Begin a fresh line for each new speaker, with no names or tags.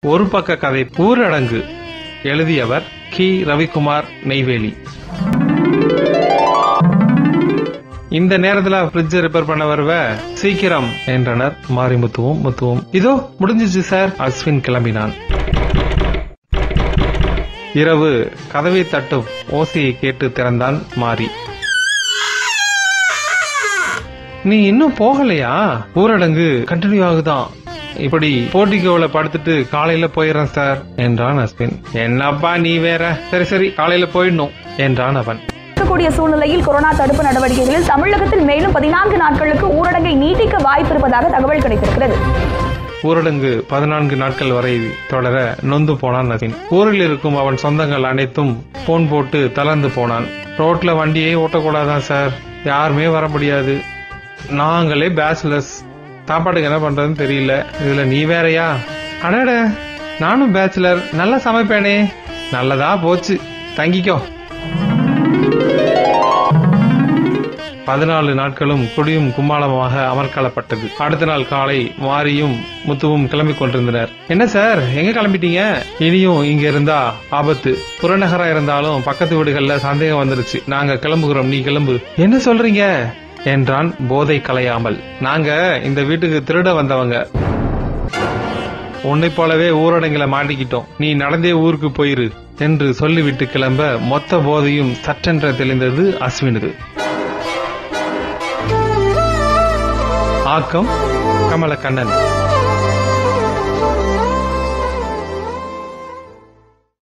ஒரு பக்க கதை ஊரடங்கு எழுதியவர் கி ரவிக்குமார் நெய்வேலி இந்த நேரத்துல ஃப்ரிட்ஜ் ரிப்பேர் பண்ண வருவ சீக்கிரம் என்றனர் மாரிமுத்துவும் முத்துவும் இதோ முடிஞ்சிச்சு சார் அஸ்வின் கிளம்பினான் இரவு கதவை தட்டும் ஓசையை கேட்டு திறந்தான் மாரி நீ இன்னும் போகலையா ஊரடங்கு கண்டினியூ ஆகுதான் இப்படி போட்டிக்கோவில படுத்துட்டு காலையில போயிடுறேன் சார் என்றான் அஸ்வின் என்னப்பா நீ வேற சரி சரி காலையில போயிடணும் என்றான் அவன்
இருக்கக்கூடிய சூழ்நிலையில் கொரோனா தடுப்பு நடவடிக்கைகளில் தமிழகத்தில் மேலும் பதினான்கு நாட்களுக்கு ஊரடங்கை நீட்டிக்க வாய்ப்பு இருப்பதாக தகவல் கிடைத்திருக்கிறது
ஊரடங்கு பதினான்கு நாட்கள் வரை தொடர நொந்து போனான் நவீன் ஊரில் இருக்கும் அவன் சொந்தங்கள் அனைத்தும் போன் போட்டு தளர்ந்து போனான் ரோட்ல வண்டியே ஓட்டக்கூடாதான் சார் யாருமே வர முடியாது நாங்களே பேச்சுலர்ஸ் சாப்பாட்டுக்கு என்ன பண்றதுன்னு தெரியல இதுல நீ வேறயா அடட நானும் பேச்சுலர் நல்லா சமைப்பேனே நல்லதா போச்சு தங்கிக்கோ பதினாலு நாட்களும் குடியும் கும்மாளமாக அமர்க்களப்பட்டது அடுத்த நாள் காலை மாரியும் முத்துவும் கிளம்பிக் கொண்டிருந்தனர் என்ன சார் எங்க கிளம்பிட்டீங்க இனியும் இங்க இருந்தா ஆபத்து புறநகரா இருந்தாலும் பக்கத்து வீடுகள்ல சந்தேகம் வந்துருச்சு நாங்க கிளம்புகிறோம் நீ கிளம்பு என்ன சொல்றீங்க என்றான் போதை கலையாமல் நாங்க இந்த வீட்டுக்கு திருட வந்தவங்க உன்னை போலவே ஊரடங்கில மாட்டிக்கிட்டோம் நீ நடந்தே ஊருக்கு போயிரு என்று சொல்லிவிட்டு கிளம்ப மொத்த போதையும் சற்றென்ற தெளிந்தது அஸ்வினுக்கு ஆக்கம் கமலக்கண்ணன்